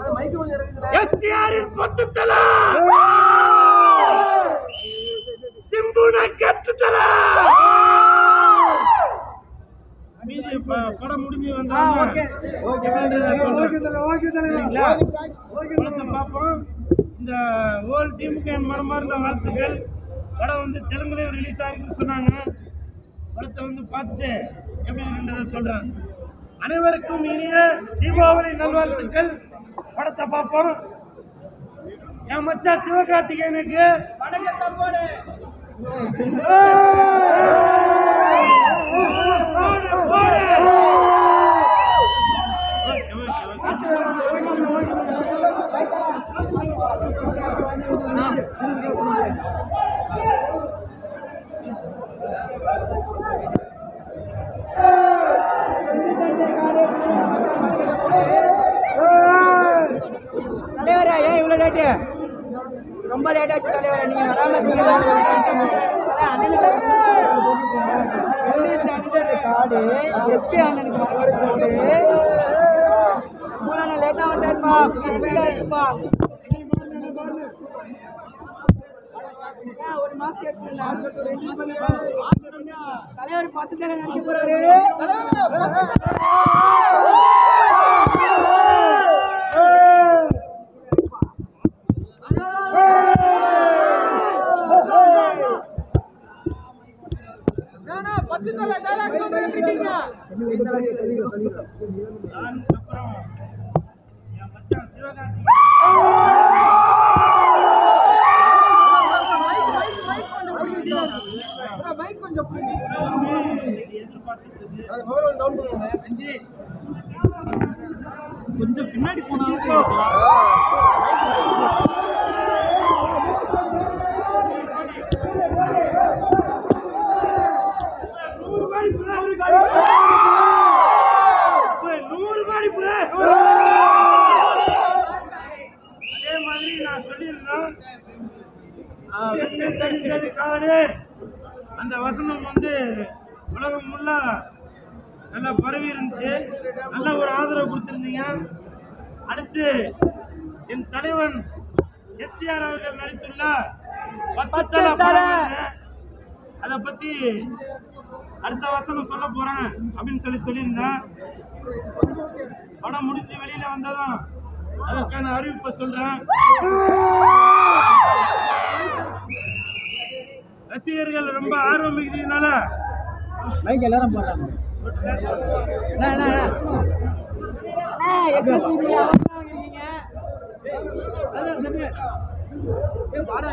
எஸ்டிஆரின் பத்துத்தல சிம்புன கத்துத்தல மீதி ப- படம் முடிஞ்சு வந்தாங்க சரிங்களா? படத்தை பார்ப்போம் இந்த ஹோல் டீமுக்கு என் மனமார்ந்த வாழ்த்துக்கள் படம் வந்து தெலுங்குலயும் ரிலீஸ் ஆகுதுன்னு சொன்னாங்க படத்தை வந்து பார்த்துட்டு எப்படி இருக்குன்றதை சொல்றேன் அனைவருக்கும் இனிய தீபாவளி நல்வாழ்த்துக்கள் படத்தை பார்ப்போம் என் மச்சான் சிவகார்த்திகேயனுக்கு வணக்கத்தை போடு போடு, போடு. Okay, okay, okay. தலைவரா ஏன் இவ்வளவு லேட்டு ரொம்ப லேட் ஆச்சு தலைவரா நீங்க வராம காடு எஸ்பி அண்ணனுக்கு போட்டு மூணு லேட்டா வந்தாருப்பா ஸ்பீடா இருக்குப்பா ஒரு மாசம் எடுத்துருந்தா தலைவர் பத்து பேரை நினைக்க போறாரு நான் அப்புறம் என் மச்சான் சிவகார்த்திகேயன் கொஞ்சம் பின்னாடி போனாலும் நூறு கோடி புள்ள, நூறு கோடி புள்ள. நூறு கோடி புள்ள. அதே மாதிரி நான் சொல்லியிருந்தேன் ஆஹ், வெற்றி தெரிந்தது காடு அந்த வசனம் வந்து உலகம் ஃபுல்லா நல்லா பரவி இருந்துச்சு நல்ல ஒரு ஆதரவு கொடுத்திருந்தீங்க அடுத்து என் தலைவன் எஸ்டிஆர் அவர்கள் நடித்துள்ள பத்தத்தல படம் அதை பத்தி அடுத்த வசனம் சொல்ல போறேன் அப்படின்னு சொல்லி சொல்லியிருந்தேன் படம் முடிஞ்சு வெளியில வந்ததும் அதற்கான அறிவிப்பை சொல்றேன் ரசிகர்கள் ரொம்ப ஆர்வம் மிகுதியினால மைக் எல்லாரும் போடுறாங்க அண்ணா, அண்ணா, அண்ணா. அண்ணா, excuse me, நீங்க அவசரம் வாங்கிருக்கீங்க. அதான், தம்பி. ஏய், வாடா.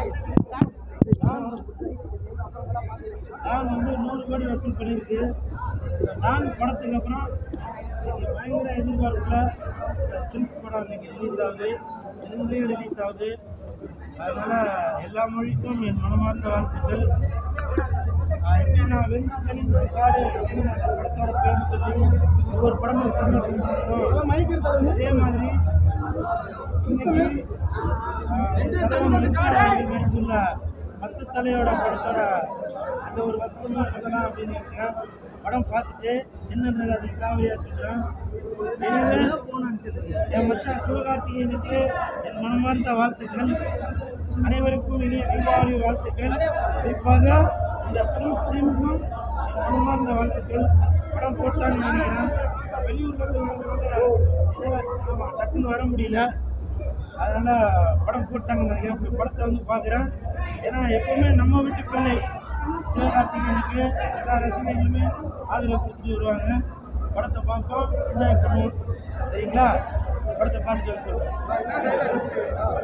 நான் வந்து நூறு கோடி வசூல் பண்ணியிருக்கு நான் படத்துக்கு அப்புறம் இன்னைக்கு பயங்கர எதிர்பார்ப்புல பிரின்ஸ் படம் இன்னைக்கு ரிலீஸ் ஆகுது தெலுங்குலேயும் ரிலீஸ் ஆகுது அதனால எல்லா மொழிக்கும் என் மனமார்ந்த வாழ்த்துக்கள் ஆஹ் எப்படின்னா வெந்து தெளிந்த காடு அப்படின்னு அந்த படத்தோட பேர் சொல்லி ஒவ்வொரு படமும் சொன்னோம் அதே மாதிரி இன்னைக்கு ஆஹ் என் தலைவன் எம்ஜிஆர் அவர்கள் நடித்துள்ள மத்த தலையோட படத்தோட அந்த ஒரு வசனமா சொல்லலாம் அப்படின்னு இருக்கேன் படம் பார்த்துட்டு என்னன்றது அதை காவலியா சொல்றேன் எனவே என் மச்சான் சிவகார்த்திகேயனுக்கு என் மனமார்ந்த வாழ்த்துக்கள் அனைவருக்கும் இனிய தீபாவளி வாழ்த்துக்கள் குறிப்பாக இந்த பிலிம் டீமுக்கும் என் மனமார்ந்த வாழ்த்துக்கள் படம் போட்டான்னு நினைக்கிறேன் வெளியூர்ல இருந்து ஆமா, டக்குன்னு வர முடியல அதனால படம் போட்டாங்கன்னு நினைக்கிறேன் இப்ப படத்தை வந்து பார்க்குறேன் ஏன்னா எப்பவுமே நம்ம வீட்டு பிள்ளை சிவகார்த்திகேயனுக்கு எல்லா ரசிகர்களுமே ஆதரவு கொடுத்துட்டு வருவாங்க படத்தை பார்ப்போம் என்ஜாய் பண்ணுவோம் சரிங்களா படத்தை பார்த்து சொல்லுவேன்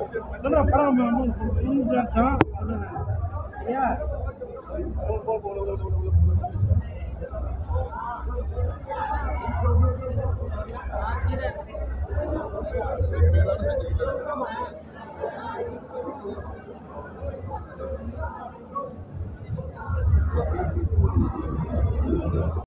சொல்கிறேன் படம் வந்து ரிலீஸ் ஆகும் சொல்றேன் சரியா